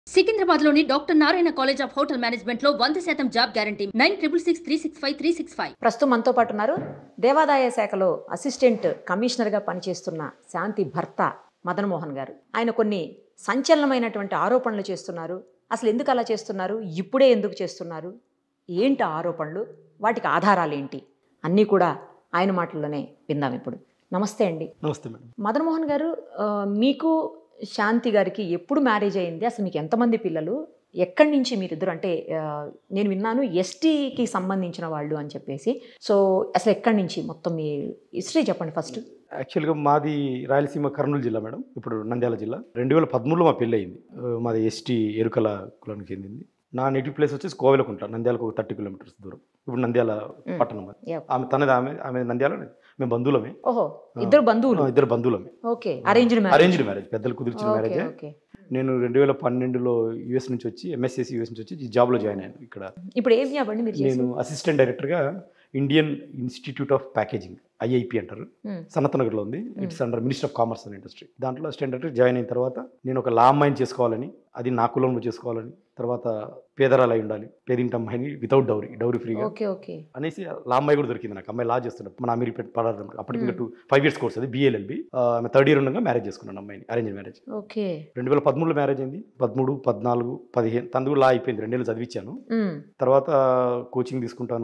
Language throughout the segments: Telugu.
సికింద్రాబాద్ లోని doctor Narayana college of hotel management లో వంద శాతం job guarantee nine triple six three six five three six five ప్రస్తుతం మనతో పాటు ఉన్నారు దేవాదాయ శాఖలో అసిస్టెంట్ కమిషనర్గా పనిచేస్తున్న శాంతి భర్త మదన్ మోహన్ గారు ఆయన కొన్ని సంచలనమైనటువంటి ఆరోపణలు చేస్తున్నారు అసలు ఎందుకు అలా చేస్తున్నారు ఇప్పుడే ఎందుకు చేస్తున్నారు ఏంటి ఆ ఆరోపణలు వాటికి ఆధారాలు ఏంటి అన్నీ కూడా ఆయన మాటల్లోనే విందాం ఇప్పుడు నమస్తే అండి నమస్తే మేడం మదన్ మోహన్ గారు ఆ, మీకు శాంతి గారికి ఎప్పుడు మ్యారేజ్ అయింది అసలు మీకు ఎంతమంది పిల్లలు ఎక్కడి నుంచి మీరిద్దరు అంటే ఆ, నేను విన్నాను ఎస్టీకి సంబంధించిన వాళ్ళు అని చెప్పేసి సో అసలు ఎక్కడి నుంచి మొత్తం మీ హిస్టరీ చెప్పండి ఫస్ట్ యాక్చువల్గా మాది రాయలసీమ కర్నూలు జిల్లా మేడం ఇప్పుడు నంద్యాల జిల్లా రెండు వేల పదమూడులో మా పెళ్ళి అయింది ఆ, మాది ఎస్టీ ఎరుకల కులానికి చెందింది నా నేటివ్ ప్లేస్ వచ్చేసి కోవెలకుంట నంద్యాలకు ఒక థర్టీ కిలోమీటర్స్ దూరం ఇప్పుడు నంద్యాల పట్టణం అది Yeah. ఆమె తనది ఆమె ఆమె నంద్యాల మేము బంధువులమే ఓహో ఇద్దరు బంధువులు ఆ, ఇద్దరు బంధువులమే okay arranged marriage arranged marriage పెద్దలు కుదిర్చిన ఓకే మ్యారేజ్ ఓకే నేను రెండు వేల పన్నెండులో యూఎస్ నుంచి వచ్చి ఎంఎస్ఎస్ యూఎస్ నుంచి వచ్చి ఈ జాబ్లో జాయిన్ అయ్యాను ఇక్కడ ఇప్పుడు ఏం జాబ్ అండి మీరు చేసి నేను అసిస్టెంట్ డైరెక్టర్గా Indian Institute of Packaging IIP అంటారు సనత్ నగర్లో ఉంది it's under minister of commerce and industry దాంట్లో అసిస్టెంట్ డైరెక్టర్ జాయిన్ అయిన తర్వాత నేను ఒక లా అమ్మాయిని చేసుకోవాలని అది నా కులంలో చేసుకోవాలని తర్వాత పేదరాలు అయి ఉండాలి పేదింటి అమ్మాయిని వితౌట్ డౌరీ డౌరీ ఫ్రీగా ఓకే ఓకే అనేసి లా అమ్మాయి కూడా దొరికింది నాకు అమ్మాయి లా చేస్తున్నాడు మన అమీర్ పడాలి అప్పటికి ఇంకా టూ ఫైవ్ ఇయర్స్ కోర్స్ అది బిఎల్ఎల్బి ఆమె థర్డ్ ఇయర్ ఉండగా మ్యారేజ్ చేసుకున్నాను అమ్మాయిని అరేంజ్ మ్యారేజ్ ఓకే రెండు వేల పదమూడులో మ్యారేజ్ అయింది పదమూడు పద్నాలుగు పదిహేను తనది కూడా లా అయిపోయింది రెండేళ్ళు చదివించాను తర్వాత కోచింగ్ తీసుకుంటాను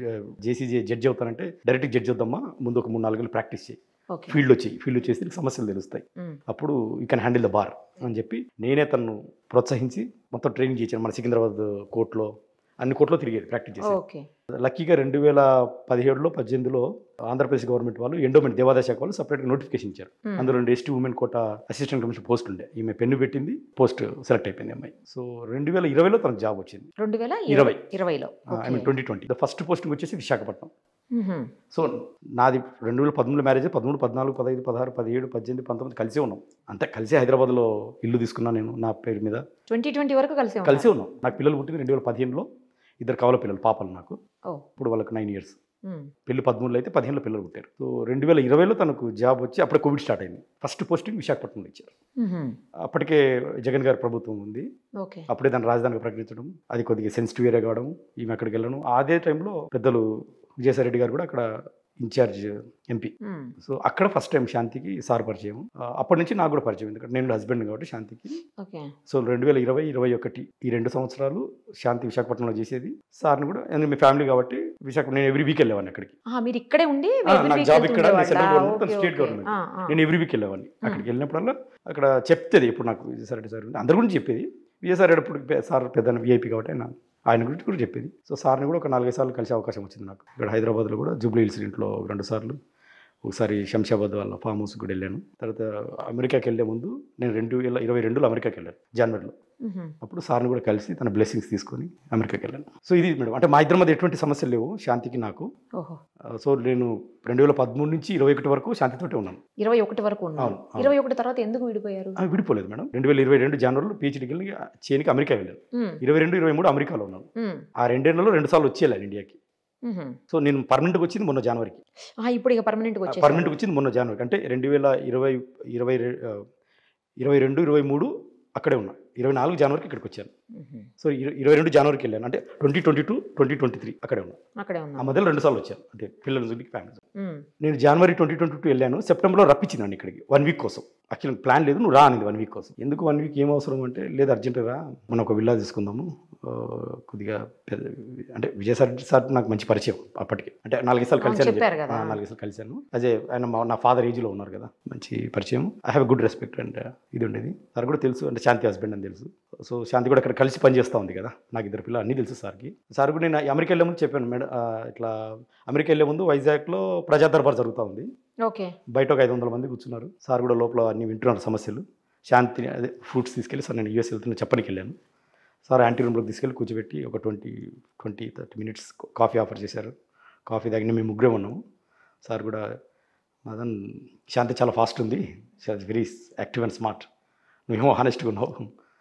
జేసీజీ జడ్జి అవుతానంటే డైరెక్ట్ జడ్జి అవుతామా ముందు ఒక మూడు నాలుగు ప్రాక్టీస్ చేయి ఓకే ఫీల్డ్ వచ్చి ఫీల్డ్ వచ్చేసి నీకు సమస్యలు తెలుస్తాయి అప్పుడు you can handle the bar అని చెప్పి నేనే తను ప్రోత్సహించి మొత్తం ట్రైనింగ్ చేశాను మన సికింద్రాబాద్ కోర్టులో అన్ని కోర్టులో తిరిగేది ప్రాక్టీస్ చేసి ఓకే లక్కీగా రెండు వేల పదిహేడులో పద్దెనిమిదిలో ఆంధ్రప్రదేశ్ గవర్నమెంట్ వాళ్ళు ఎండోమెంట్ దేవాదాయ శాఖ వాళ్ళు సపరేట్గా నోటిఫికేషన్ ఇచ్చారు అందులో రెండు ST women quota assistant commission post ఉండే ఈమె పెన్ను పెట్టింది పోస్ట్ సెలెక్ట్ అయిపోయింది అమ్మాయి సో రెండు వేల ఇరవైలో తనకు జాబ్ వచ్చింది రెండు వేల ఇరవై. ఇరవైలో I mean twenty twenty the first posting వచ్చేసి విశాఖపట్నం సో నాది రెండు వేల పదమూడు మ్యారేజ్ పదమూడు పద్నాలుగు పదహైదు పదహారు పదిహేడు పద్దెనిమిది పంతొమ్మిది కలిసే ఉన్నాం అంతే కలిసే హైదరాబాద్లో ఇల్లు తీసుకున్నాను నేను నా పేరు మీద ట్వంటీ ట్వంటీ వరకు కలిసి ఉన్నారు. కలిసే ఉన్నాం నాకు పిల్లలు పుట్టింది రెండు వేల పదిహేనులో ఇద్దరు కవల పిల్లలు పాపలు నాకు ఓ ఇప్పుడు వాళ్ళకి నైన్ ఇయర్స్ ఉమ్. పెళ్లి పదమూడులో అయితే పదిహేనులో పిల్లలు పుట్టారు సో రెండు వేల ఇరవైలో తనకు జాబ్ వచ్చి అప్పుడే కోవిడ్ స్టార్ట్ అయింది ఫస్ట్ పోస్టింగ్ విశాఖపట్నంలో ఇచ్చారు మ్మ్. అప్పటికే జగన్ గారి ప్రభుత్వం ఉంది ఓకే అప్పుడే దాన్ని రాజధానిగా ప్రకటించడం అది కొద్దిగా సెన్సిటివ్ ఏరియా కావడం ఈమె అక్కడికి వెళ్ళడం అదే టైంలో పెద్దలు విజయసాయి రెడ్డి గారు కూడా అక్కడ ఇన్ఛార్జ్ ఎంపీ మ్మ్. సో అక్కడ ఫస్ట్ టైం శాంతికి సార్ పరిచయం ఆ, అప్పటి నుంచి నాకు కూడా పరిచయం ఎందుకంటే నేను హస్బెండ్ కాబట్టి శాంతికి ఓకే సో రెండు వేల ఇరవై ఇరవై ఒకటి ఈ రెండు సంవత్సరాలు శాంతి విశాఖపట్నంలో చేసేది సార్ని కూడా ఎందుకంటే మీ ఫ్యామిలీ కాబట్టి విశాఖపట్నం నేను ఎవ్రీ వీక్ వెళ్ళేవాడిని అక్కడికి ఆ, మీరు ఇక్కడే ఉండి ఆ, every నాకు week జాబ్ ఇక్కడ, నేను వెళ్తుండేవాళ్ళా? Central government, okay, state okay. Government. ఆ, ఆ. నేను ఎవ్రీ వీక్ వెళ్ళేవాడిని అక్కడికి వెళ్ళినప్పుడల్లా అక్కడ చెప్తేది ఇప్పుడు నాకు విజయసాయి రెడ్డి సార్ ఉంది. అందరి గురించి చెప్పేది విజయసాయి రెడ్డి ఇప్పుడు పె- సార్ పెద్ద విఐపి కాబట్టి ఆయన ఆయన గురించి కూడా చెప్పేది సో సార్ని కూడా ఒక నాలుగైదు సార్లు కలిసే అవకాశం వచ్చింది నాకు ఇక్కడ హైదరాబాద్లో కూడా జూబ్లీ హిల్స్ ఇంట్లో రెండు సార్లు ఒకసారి శంషాబాద్ వాళ్ళ ఫామ్ హౌస్ కూడా వెళ్ళాను తర్వాత అమెరికాకి వెళ్ళే ముందు నేను రెండు వేల ఇరవై రెండులో అమెరికాకి వెళ్ళాను జనవరిలో మ్మ్. అప్పుడు సార్ని కూడా కలిసి తన బ్లెస్సింగ్స్ తీసుకొని అమెరికాకి వెళ్ళాను సో ఇది మేడం అంటే మా ఇద్దరి మధ్య ఎటువంటి సమస్యలు లేవు శాంతికి నాకు ఓహో ఆ, సో నేను రెండు వేల పదమూడు నుంచి ఇరవై ఒకటి వరకు శాంతితోటే ఉన్నాను ఇరవై ఒకటి వరకు ఉన్నారు అవును, అవును. ఇరవై ఒకటి తర్వాత ఎందుకు విడిపోయారు ఆ, విడిపోలేదు మేడం రెండు వేల ఇరవై రెండు జనవరిలో పీహెచ్డీకి వెళ్ళి చేయనికి అమెరికా వెళ్ళాను మ్మ్. ఇరవై రెండు ఇరవై మూడు అమెరికాలో ఉన్నాను మ్మ్. ఆ రెండేళ్లలో రెండు సార్లు వచ్చి వెళ్ళాను ఇండియాకి మ్మ్. సో నేను పర్మనెంట్గా వచ్చింది మొన్న జనవరికి ఆ, ఇప్పుడు ఇక పర్మనెంట్గా వచ్చేసి పర్మనెంట్గా వచ్చింది మొన్న జనవరికి అంటే రెండు వేల ఇరవై ఇరవై రె- ఆ, ఇరవై రెండు ఇరవై మూడు అక్కడే ఉన్నా ఇరవై నాలుగు జనవరికి ఇక్కడికి వచ్చాను సో ఇర- ఇరవై రెండు జనవరికి వెళ్ళాను అంటే twenty twenty two twenty twenty three అక్కడే ఉన్నా అక్కడే ఆ ఉన్నారు మధ్యలో రెండు సార్లు వచ్చాను అంటే పిల్లల చూడికి ఫ్యామిలీ మ్మ్. నేను జనవరి ట్వంటీ ట్వంటీ టూ వెళ్ళాను సెప్టెంబర్లో రప్పించిందండి ఇక్కడికి వన్ వీక్ కోసం యాక్చువల్ ప్లాన్ లేదు నువ్వు రా అనేది వన్ వీక్ కోసం ఎందుకు వన్ వీక్ ఏం అవసరం అంటే లేదు అర్జెంట్ రా మనం ఒక విల్లా తీసుకుందాము ఆ, కొద్దిగా పెద్ద అంటే విజయసాయి సార్ నాకు మంచి పరిచయం అప్పటికి అంటే నాలుగైదు సార్లు అవును, కలిశాను చెప్పారు కదా. ఆ, నాలుగైదు సార్లు కలిశాను అదే ఆయన మా- నా ఫాదర్ ఏజ్లో ఉన్నారు కదా మంచి పరిచయం I have good respect and ఇది ఉండేది సార్ కూడా తెలుసు అంటే శాంతి హస్బెండ్ అని తెలుసు సో శాంతి కూడా అక్కడ కలిసి పనిచేస్తూ ఉంది కదా నాకు ఇద్దరు పిల్లలు అన్నీ తెలుసు సార్కి సార్ కూడా నేను అమెరికా వెళ్ళే ముందు చెప్పాను మేడం ఆ, ఇట్లా అమెరికా వెళ్ళే ముందు వైజాగ్లో ప్రజా దర్బార్ జరుగుతూ ఉంది ఓకే బయట ఒక ఐదు వందల మంది కూర్చున్నారు సార్ కూడా లోపల అన్ని వింటున్నారు సమస్యలు శాంతిని అదే ఫ్రూట్స్ తీసుకెళ్ళి సార్ నేను యూఎస్ వెళ్తున్న చెప్పనికి వెళ్ళాను సార్ యాంటీ రూమ్లోకి తీసుకెళ్ళి కూర్చోబెట్టి ఒక twenty twenty thirty minutes coffee offer చేశారు కాఫీ తాగిన మేము ముగ్గురే ఉన్నాము సార్ కూడా మదన్ శాంతి చాలా ఫాస్ట్ ఉంది వెరీ యాక్టివ్ అండ్ స్మార్ట్ నువ్వేమో హానెస్ట్గా ఉన్నావు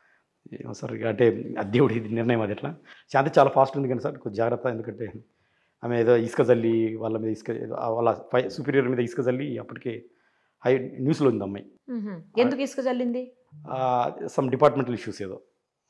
ఏమో సార్ ఇక అంటే అది దేవుడి ఇది నిర్ణయం అది ఎట్లా శాంతి చాలా ఫాస్ట్ ఉంది కానీ సార్ కొంచెం జాగ్రత్త ఎందుకంటే ఆమె ఏదో ఇసుక జల్లి వాళ్ళ మీద ఇసుక ఏదో ఆ వాళ్ళ పై సుపీరియర్ మీద ఇసుక జల్లి అప్పటికే హై న్యూస్లో ఉంది అమ్మాయి మ్మ్. ఎందుకు ఇసుక చల్లింది సమ్ డిపార్ట్మెంటల్ ఇష్యూస్ ఏదో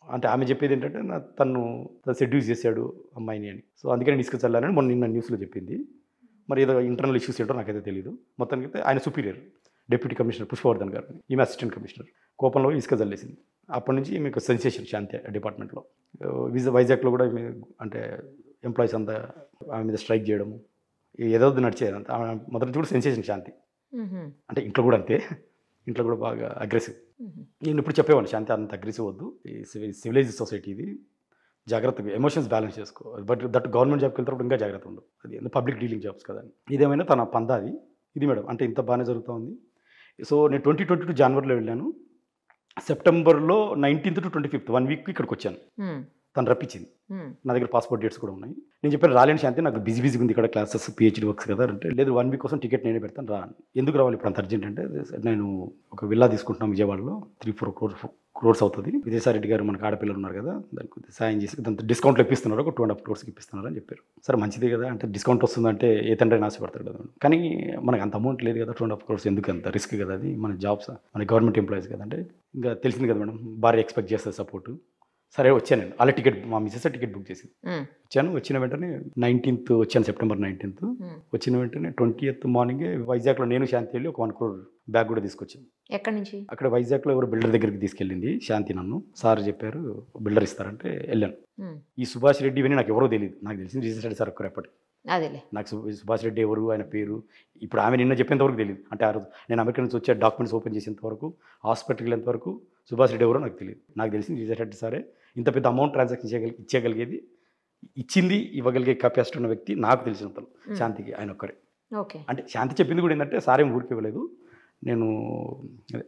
అంటే ఆమె చెప్పేది ఏంటంటే నా తను సెడ్యూస్ చేశాడు అమ్మాయిని అని సో అందుకని తీసుకొచ్చాలని మొన్న నిన్న న్యూస్లో చెప్పింది మరి ఏదో ఇంటర్నల్ ఇష్యూస్ ఏంటో నాకైతే తెలియదు మొత్తానికి అయితే ఆయన సుపీరియర్ డిప్యూటీ కమిషనర్ పుష్పవర్ధన్ గారు ఈమె అసిస్టెంట్ కమిషనర్ కోపంలో ఇసుక జల్లేసింది అప్పటి నుంచి మీకు సెన్సేషన్ శాంతి డిపార్ట్మెంట్లో విజ వైజాగ్లో కూడా ఈమె అంటే ఎంప్లాయీస్ అంతా ఆమె మీద స్ట్రైక్ చేయడము ఏదో నడిచేది అంతా ఆమె మొదటి కూడా సెన్సేషన్ శాంతి మ్మ్. అంటే ఇంట్లో కూడా అంతే ఇంట్లో కూడా బాగా అగ్రెసివ్ మ్మ్. నేను ఇప్పుడు చెప్పేవాడిని శాంతి అంత అగ్రెసివ్ వద్దు ఈ సివి సివిలైజ్ సొసైటీ ఇది జాగ్రత్తగా ఎమోషన్స్ బ్యాలెన్స్ చేసుకో బట్ దట్ గవర్నమెంట్ జాబ్కి వెళ్తారు ఇంకా జాగ్రత్త ఉండు అది పబ్లిక్ డీలింగ్ జాబ్స్ కదా ఇదేమైనా తన పంద అది ఇది మేడం అంటే ఇంత బాగానే జరుగుతూ ఉంది సో నేను ట్వంటీ ట్వంటీ టూ జనవరిలో వెళ్ళాను సెప్టెంబర్లో nineteenth to twenty fifth one week ఇక్కడికి వచ్చాను మ్మ్. తను రప్పించింది మ్మ్. నా దగ్గర పాస్పోర్ట్ డేట్స్ కూడా ఉన్నాయి నేను చెప్పాను రాలేని శాంతి నాకు బిజీ బిజీగా ఉంది ఇక్కడ క్లాసెస్ పిహెచ్డి వర్క్స్ కదా అంటే లేదు వన్ వీక్ కోసం టికెట్ నేనే పెడతాను రా అని. ఎందుకు రావాలి ఇప్పుడు అంత అర్జెంట్ అంటే నేను ఒక విల్లా తీసుకుంటున్నాను విజయవాడలో త్రీ ఫోర్ క్రోర్స్ క్రోర్స్ అవుతుంది విజయసాయిరెడ్డి గారు మనకు ఆడపిల్లలు ఉన్నారు కదా దానికి కొద్దిగా సాయం చేసి దాంతో డిస్కౌంట్లు ఇప్పిస్తున్నారు ఒక టూ అండ్ హాఫ్ క్రోర్స్కి ఇప్పిస్తున్నారు అని చెప్పారు సరే మంచిదే కదా అంటే డిస్కౌంట్ వస్తుందంటే ఏ తండ్రి ఆశపడతాడు కదా కానీ మనకు అంత అమౌంట్ లేదు కదా టూ అండ్ హాఫ్ క్రోర్స్ ఎందుకు అంత రిస్క్ కదా అది మన జాబ్స్ మన గవర్నమెంట్ ఎంప్లాయీస్ కదా అంటే ఇంకా తెలిసింది కదా మేడం భార్య ఎక్స్పెక్ట్ చేస్తుంది సపోర్ట్ సరే వచ్చాను నేను అలా టికెట్ మా మిస్సెస్ టికెట్ బుక్ చేసింది మ్మ్. వచ్చాను వచ్చిన వెంటనే నైన్టీన్త్ వచ్చాను సెప్టెంబర్ నైన్టీన్త్ మ్మ్. వచ్చిన వెంటనే ట్వంటీ ఎయిత్ మార్నింగే వైజాగ్లో నేను శాంతి వెళ్ళి ఒక వన్ క్రోర్ బ్యాగ్ కూడా తీసుకొచ్చాను ఎక్కడి నుంచి అక్కడ వైజాగ్లో ఎవరు బిల్డర్ దగ్గరికి తీసుకెళ్ళింది శాంతి నన్ను సార్ చెప్పారు బిల్డర్ ఇస్తారంటే వెళ్ళాను మ్మ్. ఈ సుభాష్ రెడ్డి ఇవన్నీ నాకు ఎవరో తెలియదు నాకు తెలిసింది రిజిస్టర్ సార్ ఒక్కరేపటి అదేలే నాకు సు- సుభాష్ రెడ్డి ఎవరు ఆయన పేరు ఇప్పుడు ఆమె నిన్న చెప్పేంత వరకు తెలియదు అంటే ఆ రోజు నేను అమెరికా నుంచి వచ్చే డాక్యుమెంట్స్ ఓపెన్ చేసేంత వరకు హాస్పిటల్కి వెళ్ళేంత వరకు సుభాష్ రెడ్డి ఎవరో నాకు తెలియదు నాకు తెలిసింది రిజిస్టర్ రెడ్డి సారే ఇంత పెద్ద అమౌంట్ ట్రాన్సాక్షన్ చేయగలి ఇచ్చేయగలిగేది ఇచ్చింది ఇవ్వగలిగే కెపాసిటీ ఉన్న వ్యక్తి నాకు తెలిసినంతలో శాంతికి ఆయన ఒక్కరే ఓకే అంటే శాంతి చెప్పింది కూడా ఏంటంటే సారేం ఊరికి ఇవ్వలేదు నేను అదే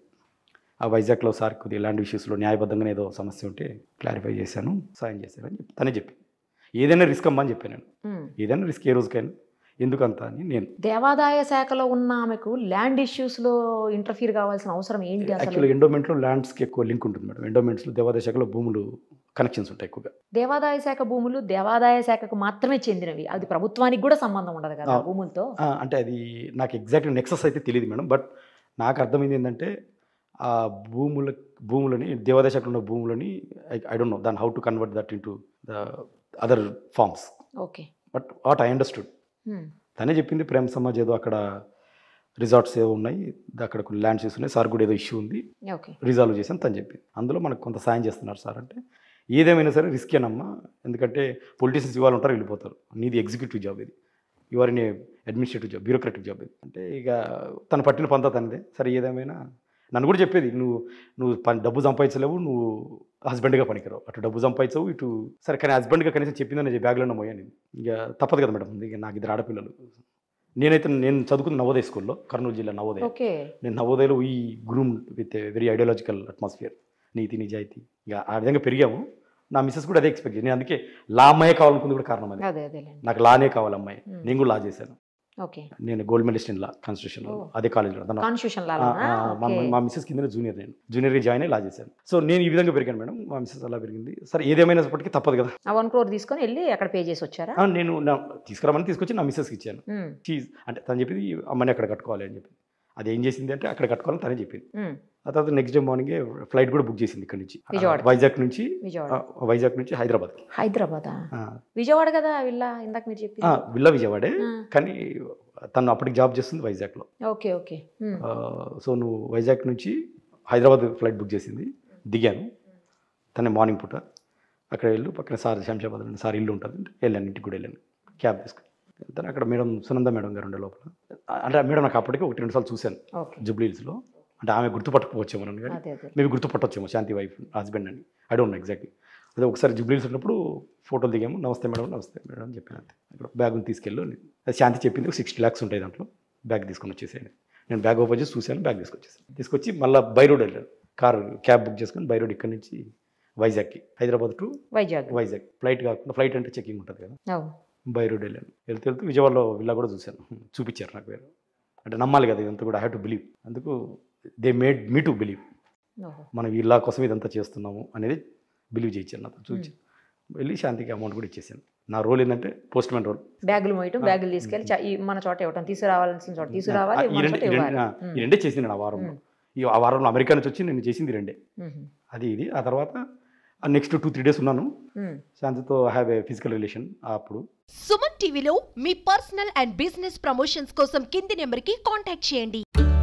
ఆ వైజాగ్లో సార్ కొద్దిగా ఇలాంటి ఇష్యూస్లో న్యాయబద్ధంగానే ఏదో సమస్య ఉంటే క్లారిఫై చేశాను సాయం చేశాను అని చెప్పి తనే చెప్పి ఏదైనా రిస్క్ అమ్మా అని చెప్పాను నేను మ్మ్. ఏదైనా రిస్క్ ఏ రోజుకైనా ఎందుకంత అని నేను దేవాదాయ శాఖలో ఉన్న ఆమెకు ల్యాండ్ ఇష్యూస్లో ఇంటర్ఫీర్ కావాల్సిన అవసరం ఏంటి అసలు యాక్చువల్గా ఎండోమెంట్లో ల్యాండ్స్కి ఎక్కువ లింక్ ఉంటుంది మేడం ఎండోమెంట్స్లో దేవాదాయ శాఖలో భూములు కనెక్షన్స్ ఉంటాయి ఎక్కువగా దేవాదాయ శాఖ భూములు దేవాదాయ శాఖకు మాత్రమే చెందినవి అది ప్రభుత్వానికి కూడా సంబంధం ఉండదు కదా ఆ ఆ. భూములతో ఆ, అంటే అది నాకు ఎగ్జాక్ట్ నెక్సెస్ అయితే తెలియదు మేడం బట్ నాకు అర్థమైంది ఏంటంటే ఆ భూముల భూములని దేవాదాయ శాఖలో ఉన్న భూములని ఐ డోంట్ నో దాని how to convert that into the other forms okay but what I understood hmm. తనే చెప్పింది ప్రేమ సమాజ్ ఏదో అక్కడ రిసార్ట్స్ ఏవో ఉన్నాయి అక్కడ కొన్ని ల్యాండ్స్ ఉన్నాయి సార్ కూడా ఏదో ఇష్యూ ఉంది ఓకే రిజాల్వ్ చేసాను తను చెప్పింది అందులో మనకు కొంత సాయం చేస్తున్నారు సార్ అంటే ఏదేమైనా సరే రిస్కేనమ్మా ఎందుకంటే పొలిటీషియన్స్ ఇవాళ ఉంటారు వెళ్ళిపోతారు నీది ఎగ్జిక్యూటివ్ జాబ్ ఇది your in administrative job bureaucratic job ఇది అంటే ఇక తను పట్టిన పంత తనదే సరే ఏదేమైనా నన్ను కూడా చెప్పేది నువ్వు నువ్వు పని డబ్బు సంపాదించలేవు నువ్వు హస్బెండ్గా పనికిరావు అటు డబ్బు సంపాదించవు ఇటు సరే కానీ హస్బెండ్గా కనీసం చెప్పిందని బ్యాగ్లో మోయాను ఇక తప్పదు కదా మేడం ఇక నాకు ఇద్దరు ఆడపిల్లలు నేనైతే నేను చదువుకున్న నవోదయ స్కూల్లో కర్నూలు జిల్లా నవోదయ ఓకే నేను నవోదయలో ఈ groom with very ideological atmosphere నీతి నిజాయితీ ఇక ఆ విధంగా పెరిగాము నా మిస్సెస్ కూడా అదే ఎక్స్పెక్ట్ నేను అందుకే లా అమ్మాయి కావాలనుకుంది కూడా కారణం అది అదే అదేలేండి నాకు లానే కావాలి అమ్మాయి Hmm. నేను కూడా లా చేశాను ఓకే నేను gold medalist in law constitution Oh. అదే కాలేజ్లో తన కాన్స్టిట్యూషన్ ఆ, లాగా ఆ, మా మా మిస్సెస్ కింద జూనియర్ నేను జూనియర్గా జాయిన్ అయ్యి లా చేశాను సో నేను ఈ విధంగా పెరిగాను మేడం మా మిస్సెస్ అలా పెరిగింది సరే ఏదేమైనప్పటికీ తప్పదు కదా ఆ వన్ క్రోర్ తీసుకొని వెళ్ళి అక్కడ పే చేసి వచ్చారా ఆ, నేను నా తీసుకురామని తీసుకొచ్చి నా మిస్సెస్కి ఇచ్చాను మ్మ్. చీజ్ అంటే తను చెప్పింది అమ్మని అక్కడ కట్టుకోవాలి అని చెప్పింది అది ఏం చేసింది అంటే అక్కడ కట్టుకోవాలని తనే చెప్పింది మ్మ్. ఆ తర్వాత నెక్స్ట్ డే మార్నింగే ఫ్లైట్ కూడా బుక్ చేసింది ఇక్కడ నుంచి విజయవాడ. వైజాగ్ నుంచి విజయవాడ ఆ, వైజాగ్ నుంచి హైదరాబాద్ హైదరాబాదా విజయవాడ కదా విల్లా ఇందాక మీరు చెప్పింది విల్లా విజయవాడే ఆ. కానీ తను అప్పటికి జాబ్ చేస్తుంది వైజాగ్లో ఓకే ఓకే మ్మ్. ఆ, సో నువ్వు వైజాగ్ నుంచి హైదరాబాద్ ఫ్లైట్ బుక్ చేసింది దిగాను తనే మార్నింగ్ పూట అక్కడ వెళ్ళు పక్కన సార్ శంషాబాద్ అని సార్ ఇల్లు ఉంటుంది వెళ్ళాను ఇంటికి కూడా వెళ్ళాను క్యాబ్ తీసుకుని వెళ్తాను అక్కడ మేడం సునంద మేడం గారు ఉండే లోపల అంటే ఆ మేడం నాకు అప్పటికి ఒకటి రెండు సార్లు చూశాను ఓకే జూబ్లీ హిల్స్లో అంటే ఆమె గుర్తుపట్టకపోవచ్చేమో నన్ను కానీ అదే అదే మేబీ గుర్తుపట్టొచ్చేమో శాంతి వైఫ్ హస్బెండ్ అని ఐ డోంట్ నో ఎగ్జాక్ట్లీ అదే ఒకసారి జూబ్లీస్ ఉన్నప్పుడు ఫోటోలు దిగాము నమస్తే మేడం నమస్తే మేడం అని చెప్పాను అంతే అక్కడ బ్యాగ్ని తీసుకెళ్ళు అని. అది శాంతి చెప్పింది సిక్స్టీ ల్యాక్స్ ఉంటాయి దాంట్లో బ్యాగ్ తీసుకొని వచ్చేసాను నేను బ్యాగ్ ఓపెన్ చేసి చూశాను బ్యాగ్ తీసుకొచ్చేసాను తీసుకొచ్చి మళ్ళీ బై రోడ్ వెళ్ళాను కార్ క్యాబ్ బుక్ చేసుకొని బై రోడ్ ఇక్కడ నుంచి వైజాగ్కి హైదరాబాద్ టు వైజాగ్ వైజాగ్ ఫ్లైట్ కాకుండా ఫ్లైట్ అంటే చెకింగ్ ఉంటుంది కదా అవును బై రోడ్ వెళ్ళాను వెళ్తూ వెళ్తూ విజయవాడలో విల్లా కూడా చూశాను చూపించారు నాకు వేరు అంటే నమ్మాలి కదా ఇదంతా కూడా ఐ హ్యావ్ టు బిలీవ్ అందుకు they made me to believe ఓహో మనం ఇల్లా కోసం ఇదంతా చేస్తున్నాము అనేది బిలీవ్ చేయించాను నాతో చూసి వెళ్ళి శాంతికి అమౌంట్ కూడా ఇచ్చేసాను నా రోల్ ఏంటంటే పోస్ట్ మ్యాన్ రోల్ బ్యాగులు మోయటం బ్యాగులు తీసుకెళ్ళి చ- ఈ మన చోట ఇవ్వటం తీసుకురావాల్సిన చోట తీసుకురావాలి ఈ మన రెండు చోట ఈ రెండు- ఇవ్వాలి ఆ, ఈ రెండే చేసింది నేను ఆ వారంలో ఈ ఆ వారంలో అమెరికా నుంచి వచ్చి నేను చేసింది రెండే మ్మ్. అది ఇది ఆ తర్వాత నెక్స్ట్ టూ త్రీ డేస్ ఉన్నాను ఉమ్. శాంతితో హ్యావ్ ఏ ఫిజికల్ రిలేషన్ అప్పుడు సుమన్ టీవీలో మీ పర్సనల్ అండ్ బిజినెస్ ప్రమోషన్స్ కోసం కింది నెంబర్కి కాంటాక్ట్ చేయండి